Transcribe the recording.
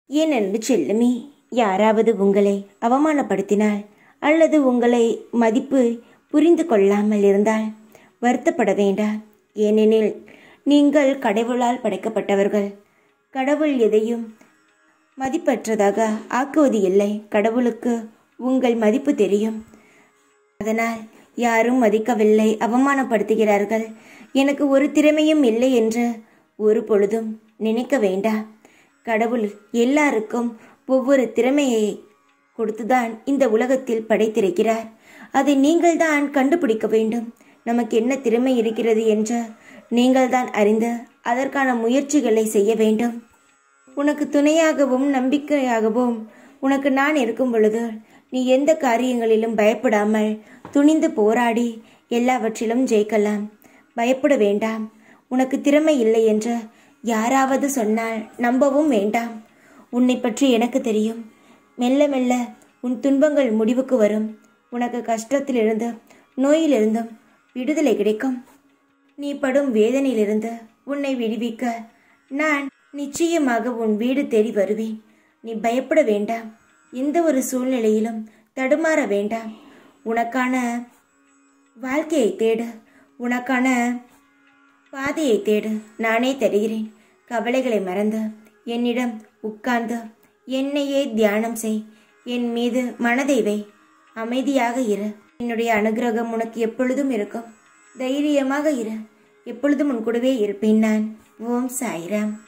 என் அன்பு செல்லுமே யாராவது உங்களை அவமானப்படுத்தினால் அல்லது உங்களை மதிப்பு புரிந்து கொள்ளாமல் இருந்தால் வருத்தப்பட வேண்டாம் ஏனெனில் நீங்கள் கடவுளால் படைக்கப்பட்டவர்கள் கடவுள் எதையும் மதிப்பற்றதாக ஆக்குவது இல்லை கடவுளுக்கு உங்கள் மதிப்பு தெரியும் அதனால் யாரும் மதிக்கவில்லை அவமானப்படுத்துகிறார்கள் எனக்கு ஒரு திறமையும் இல்லை என்று ஒரு பொழுதும் நினைக்க வேண்டாம் கடவுள் எல்லாருக்கும் ஒவ்வொரு திறமையை கொடுத்துதான் இந்த உலகத்தில் படைத்திருக்கிறார் அதை நீங்கள்தான் கண்டுபிடிக்க வேண்டும் நமக்கு என்ன திறமை இருக்கிறது என்று நீங்கள்தான் அறிந்து அதற்கான முயற்சிகளை செய்ய வேண்டும் உனக்கு துணையாகவும் நம்பிக்கையாகவும் உனக்கு நான் இருக்கும் பொழுது நீ எந்த காரியங்களிலும் பயப்படாமல் துணிந்து போராடி எல்லாவற்றிலும் ஜெயிக்கலாம் பயப்பட வேண்டாம் உனக்கு திறமை இல்லை என்று யாராவது சொன்னால் நம்பவும் வேண்டாம் உன்னை பற்றி எனக்கு தெரியும் மெல்ல மெல்ல உன் துன்பங்கள் முடிவுக்கு வரும் உனக்கு கஷ்டத்திலிருந்து நோயிலிருந்தும் விடுதலை கிடைக்கும் நீ படும் வேதனையிலிருந்து உன்னை விடுவிக்க நான் நிச்சயமாக உன் வீடு தேடி வருவேன் நீ பயப்பட வேண்டாம் எந்த ஒரு சூழ்நிலையிலும் தடுமாற வேண்டாம் உனக்கான வாழ்க்கையை தேடு உனக்கான பாதையை தேடு நானே தருகிறேன் கவலைகளை மறந்து என்னிடம் உட்கார்ந்து என்னையே தியானம் செய் என் மீது மனதை வை அமைதியாக இரு என்னுடைய அனுகிரகம் உனக்கு எப்பொழுதும் இருக்கும் தைரியமாக இரு எப்பொழுதும் உன் கூடவே இருப்பேன் நான் ஓம் சாய்ராம்